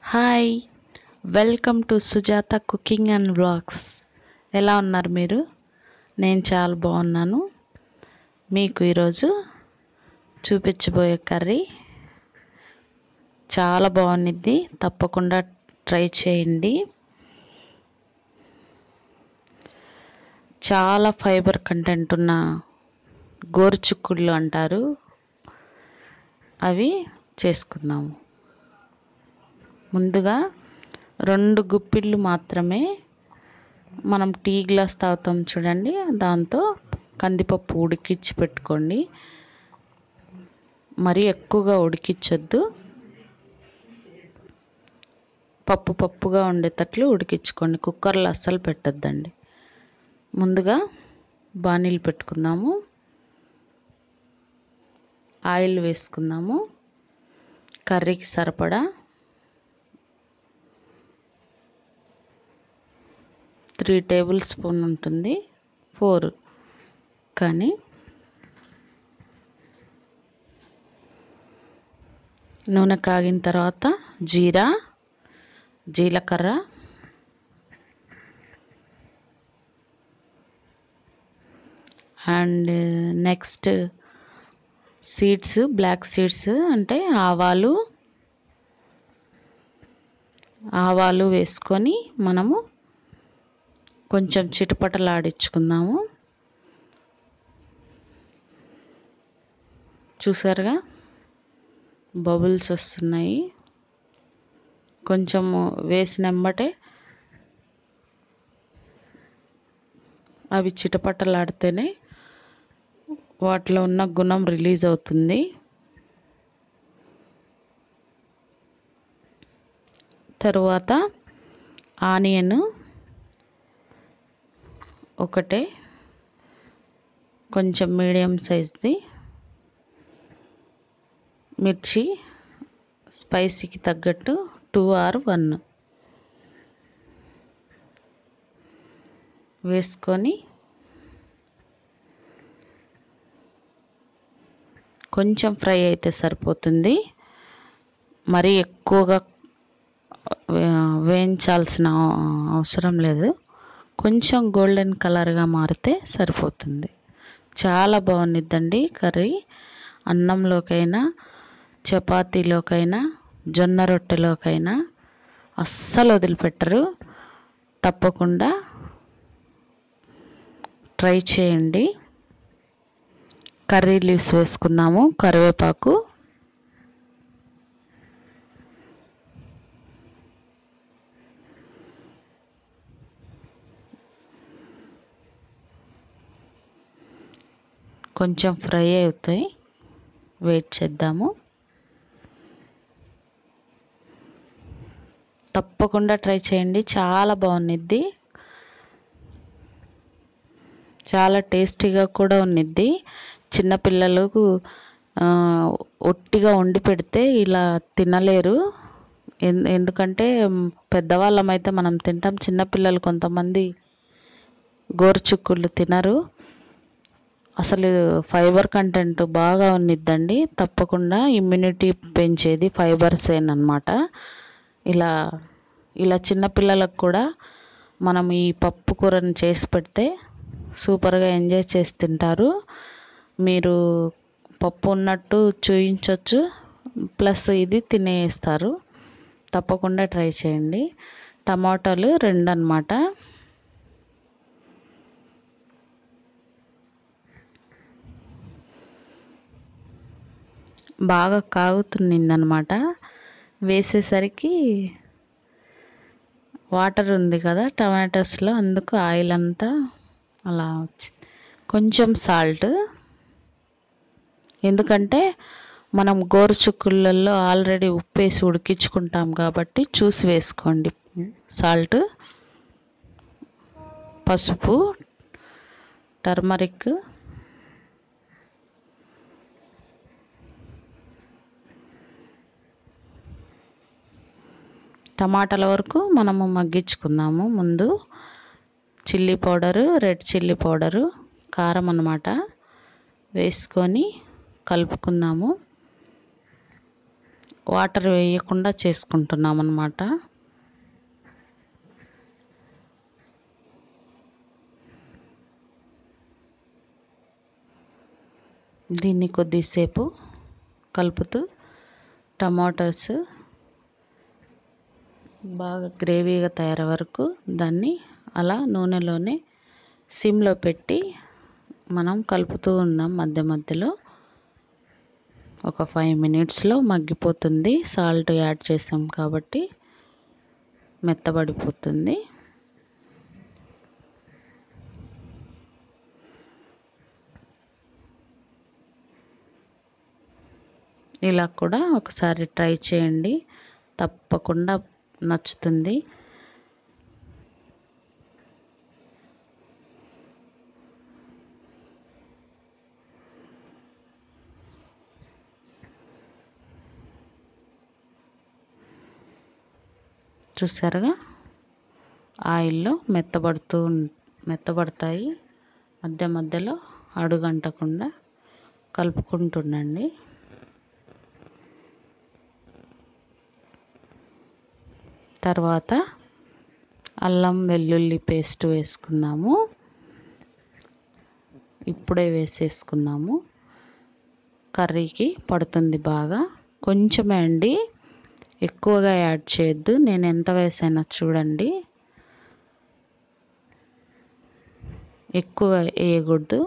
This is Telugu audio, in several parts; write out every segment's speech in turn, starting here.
hi welcome to Sujatha cooking and vlogs ఎలా ఉన్నారు మీరు నేను చాలా బాగున్నాను మీకు ఈరోజు చూపించబోయే కర్రీ చాలా బాగుండిద్ది తప్పకుండా ట్రై చేయండి చాలా ఫైబర్ కంటెంట్ ఉన్న గోరుచుక్కుళ్ళు అంటారు అవి చేసుకుందాము ముందుగా రెండు గుప్పిళ్ళు మాత్రమే మనం టీ గ్లాస్ తాగుతాం చూడండి దాంతో కందిపప్పు ఉడికించి పెట్టుకోండి మరీ ఎక్కువగా ఉడికించొద్దు పప్పు పప్పుగా ఉండేటట్లు ఉడికించుకోండి కుక్కర్లో అస్సలు పెట్టొద్దండి ముందుగా బాణీలు పెట్టుకుందాము ఆయిల్ వేసుకుందాము కర్రీకి సరిపడా త్రీ టేబుల్ స్పూన్ ఉంటుంది ఫోర్ కానీ నూనె కాగిన తర్వాత జీరా జీలకర్ర and next seeds black seeds అంటే ఆవాలు ఆవాలు వేసుకొని మనము కొంచెం చిటపటలాడించుకుందాము చూసారుగా బబుల్స్ వస్తున్నాయి కొంచెము వేసినెంబటే అవి చిటపటలాడితేనే వాటిలో ఉన్న గుణం రిలీజ్ అవుతుంది తరువాత ఆనియన్ ఒకటే కొంచెం మీడియం సైజ్ది మిర్చి స్పైసీకి తగ్గట్టు టూ ఆర్ వన్ వేసుకొని కొంచెం ఫ్రై అయితే సరిపోతుంది మరీ ఎక్కువగా వేయించాల్సిన అవసరం లేదు కొంచెం గోల్డెన్ కలర్గా మారితే సరిపోతుంది చాలా బాగుండిద్దండి కర్రీ అన్నంలోకైనా చపాతీలోకైనా జొన్న రొట్టెలోకైనా అస్సలు వదిలిపెట్టరు తప్పకుండా ట్రై చేయండి కర్రీ లీవ్స్ వేసుకుందాము కరివేపాకు కొంచెం ఫ్రై అవుతాయి వెయిట్ చేద్దాము తప్పకుండా ట్రై చేయండి చాలా బాగుండిద్ది చాలా టేస్టీగా కూడా ఉన్నిద్ది చిన్నపిల్లలకు ఒట్టిగా వండి పెడితే ఇలా తినలేరు ఎందుకంటే పెద్దవాళ్ళం అయితే మనం తింటాం చిన్నపిల్లలు కొంతమంది గోరుచుక్కుళ్ళు తినరు అసలు ఫైబర్ కంటెంట్ బాగా ఉన్నిద్దండి తప్పకుండా ఇమ్యూనిటీ పెంచేది ఫైబర్స్ అనమాట ఇలా ఇలా చిన్నపిల్లలకు కూడా మనం ఈ పప్పు కూరని చేసి పెడితే సూపర్గా ఎంజాయ్ చేసి తింటారు మీరు పప్పు ఉన్నట్టు చూయించవచ్చు ప్లస్ ఇది తినేస్తారు తప్పకుండా ట్రై చేయండి టమాటాలు రెండు అనమాట బాగా కాగుతుందన్నమాట వేసేసరికి వాటర్ ఉంది కదా టమాటోస్లో అందుకు ఆయిల్ అంతా అలా వచ్చింది కొంచెం సాల్ట్ ఎందుకంటే మనం గోరుచుక్కులలో ఆల్రెడీ ఉప్పు వేసి ఉడికించుకుంటాం కాబట్టి చూసి వేసుకోండి సాల్ట్ పసుపు టర్మరిక్ టమాటాల వరకు మనము మగ్గించుకుందాము ముందు chilli powder red chilli powder కారం అన్నమాట వేసుకొని కలుపుకుందాము వాటర్ వేయకుండా చేసుకుంటున్నాం అన్నమాట దీన్ని కొద్దిసేపు కలుపుతూ టమాటోస్ బాగా గ్రేవీగా తయారు వరకు దాన్ని అలా నూనెలోనే సిమ్లో పెట్టి మనం కలుపుతూ ఉన్నాం మధ్య మధ్యలో ఒక ఫైవ్ మినిట్స్లో మగ్గిపోతుంది సాల్ట్ యాడ్ చేసాం కాబట్టి మెత్తబడిపోతుంది ఇలా కూడా ఒకసారి ట్రై చేయండి తప్పకుండా నచ్చుతుంది చూసారుగా ఆయిల్లో మెత్తబడుతూ మెత్తబడతాయి మధ్య మధ్యలో అడుగంటకుండా కలుపుకుంటుండండి తర్వాత అల్లం వెల్లుల్లి పేస్ట్ వేసుకుందాము ఇప్పుడే వేసేసుకుందాము కర్రీకి పడుతుంది బాగా కొంచెమే అండి ఎక్కువగా యాడ్ చేయొద్దు నేను ఎంత వేసానో చూడండి ఎక్కువ వేయకూడదు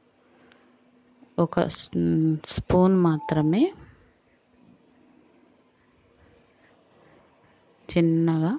ఒక స్పూన్ మాత్రమే చిన్నగా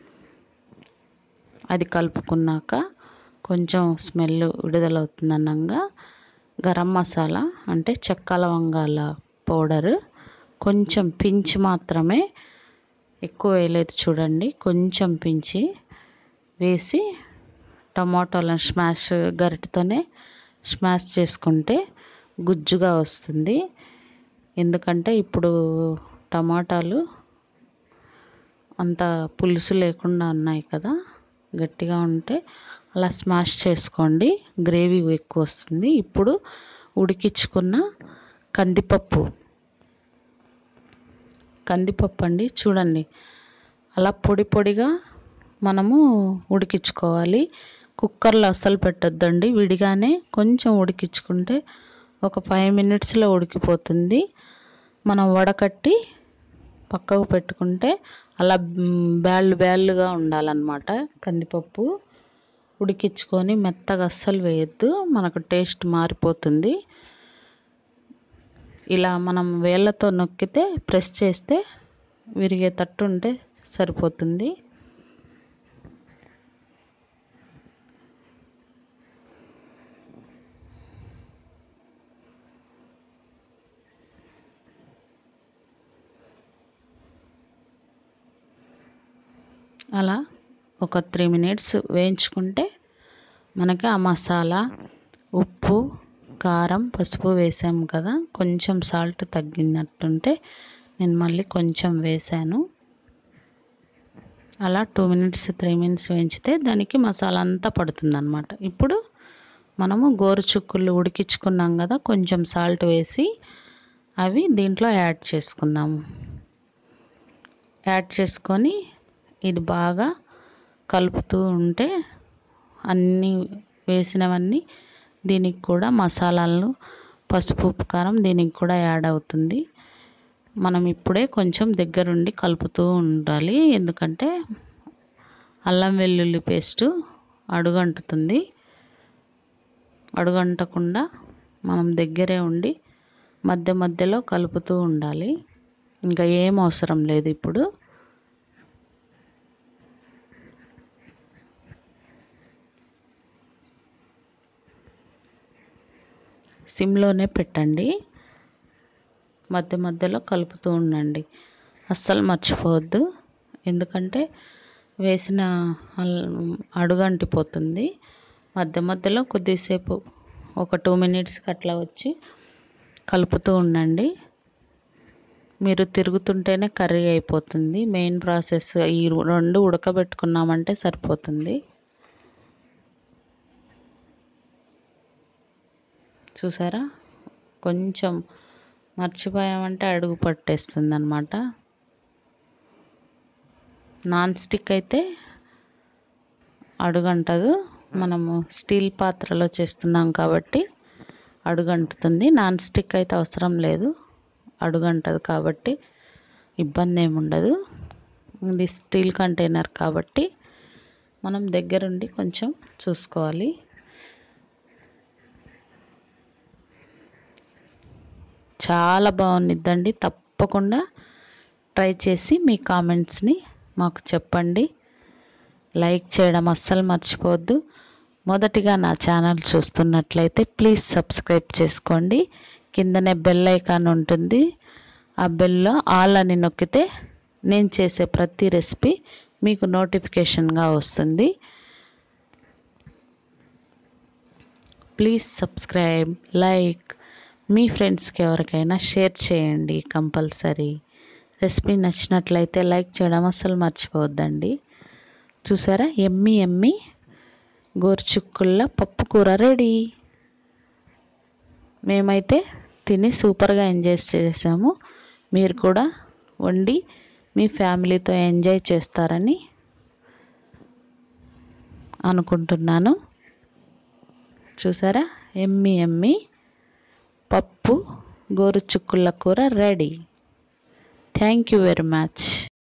అది కలుపుకున్నాక కొంచెం స్మెల్ విడుదలవుతుంది అనగా గరం మసాలా అంటే చెక్క లవంగాల పౌడర్ కొంచెం పించి మాత్రమే ఎక్కువ వేయలేదు చూడండి కొంచెం పించి వేసి టమాటోలను స్మాష్ గరిటతోనే స్మాష్ చేసుకుంటే గుజ్జుగా వస్తుంది ఎందుకంటే ఇప్పుడు టమాటాలు అంత పులుసు లేకుండా ఉన్నాయి కదా గట్టిగా ఉంటే అలా స్మాష్ చేసుకోండి గ్రేవీ ఎక్కువ వస్తుంది ఇప్పుడు ఉడికించుకున్న కందిపప్పు కందిపప్పు అండి చూడండి అలా పొడి పొడిగా మనము ఉడికించుకోవాలి కుక్కర్లో అస్సలు పెట్టొద్దండి విడిగానే కొంచెం ఉడికించుకుంటే ఒక ఫైవ్ మినిట్స్లో ఉడికిపోతుంది మనం వడకట్టి పక్కకు పెట్టుకుంటే అలా బ్యాళ్ళు బ్యాళ్ళుగా ఉండాలన్నమాట కందిపప్పు ఉడికించుకొని మెత్తగా అస్సలు వేయద్దు మనకు టేస్ట్ మారిపోతుంది ఇలా మనం వేళ్ళతో నొక్కితే ప్రెస్ చేస్తే విరిగేటట్టు ఉంటే సరిపోతుంది అలా ఒక త్రీ మినిట్స్ వేయించుకుంటే మనకి ఆ మసాలా ఉప్పు కారం పసుపు వేసాము కదా కొంచెం సాల్ట్ తగ్గినట్టుంటే నేను మళ్ళీ కొంచెం వేసాను అలా టూ మినిట్స్ త్రీ మినిట్స్ వేయించితే దానికి మసాలా అంతా పడుతుందన్నమాట ఇప్పుడు మనము గోరుచుక్కులు ఉడికించుకున్నాం కదా కొంచెం సాల్ట్ వేసి అవి దీంట్లో యాడ్ చేసుకుందాము యాడ్ చేసుకొని ఇది బాగా కలుపుతూ ఉంటే అన్నీ వేసినవన్నీ దీనికి కూడా మసాలాలను పసుపు ఉప్పు కారం దీనికి కూడా యాడ్ అవుతుంది మనం ఇప్పుడే కొంచెం దగ్గరుండి కలుపుతూ ఉండాలి ఎందుకంటే అల్లం వెల్లుల్లి పేస్టు అడుగంటుతుంది అడుగంటకుండా మనం దగ్గరే ఉండి మధ్య మధ్యలో కలుపుతూ ఉండాలి ఇంకా ఏం అవసరం లేదు ఇప్పుడు సిమ్లోనే పెట్టండి మధ్య మధ్యలో కలుపుతూ ఉండండి అస్సలు మర్చిపోవద్దు ఎందుకంటే వేసిన అడుగంటిపోతుంది మధ్య మధ్యలో కొద్దిసేపు ఒక టూ మినిట్స్కి అట్లా వచ్చి కలుపుతూ ఉండండి మీరు తిరుగుతుంటేనే కర్రీ అయిపోతుంది మెయిన్ ప్రాసెస్ ఈ రెండు ఉడకబెట్టుకున్నామంటే సరిపోతుంది చూసారా కొంచెం మర్చిపోయామంటే అడుగు పట్టేస్తుంది అనమాట నాన్ స్టిక్ అయితే అడుగంటదు మనము స్టీల్ పాత్రలో చేస్తున్నాం కాబట్టి అడుగంటుతుంది నాన్ స్టిక్ అయితే అవసరం లేదు అడుగంటది కాబట్టి ఇబ్బంది ఏమి ఉండదు ఇది స్టీల్ కంటైనర్ కాబట్టి మనం దగ్గరుండి కొంచెం చూసుకోవాలి చాలా బాగుండిద్దండి తప్పకుండా ట్రై చేసి మీ కామెంట్స్ని మాకు చెప్పండి లైక్ చేయడం అస్సలు మర్చిపోవద్దు మొదటిగా నా ఛానల్ చూస్తున్నట్లయితే ప్లీజ్ సబ్స్క్రైబ్ చేసుకోండి కిందనే బెల్ ఐకాన్ ఉంటుంది ఆ బెల్లో ఆల్ అని నొక్కితే నేను చేసే ప్రతి రెసిపీ మీకు నోటిఫికేషన్గా వస్తుంది ప్లీజ్ సబ్స్క్రైబ్ లైక్ మీ ఫ్రెండ్స్కి ఎవరికైనా షేర్ చేయండి కంపల్సరీ రెసిపీ నచ్చినట్లయితే లైక్ చేయడం అస్సలు మర్చిపోవద్దండి చూసారా ఎమ్మి ఎమ్మి గోరుచుక్కుళ్ళ పప్పు కూర రెడీ మేమైతే తిని సూపర్గా ఎంజాయ్ చేసాము మీరు కూడా వండి మీ ఫ్యామిలీతో ఎంజాయ్ చేస్తారని అనుకుంటున్నాను చూసారా ఎమ్మి ఎమ్మి పప్పు గోరుచుక్కుళ్ళ కూర ready thank you very much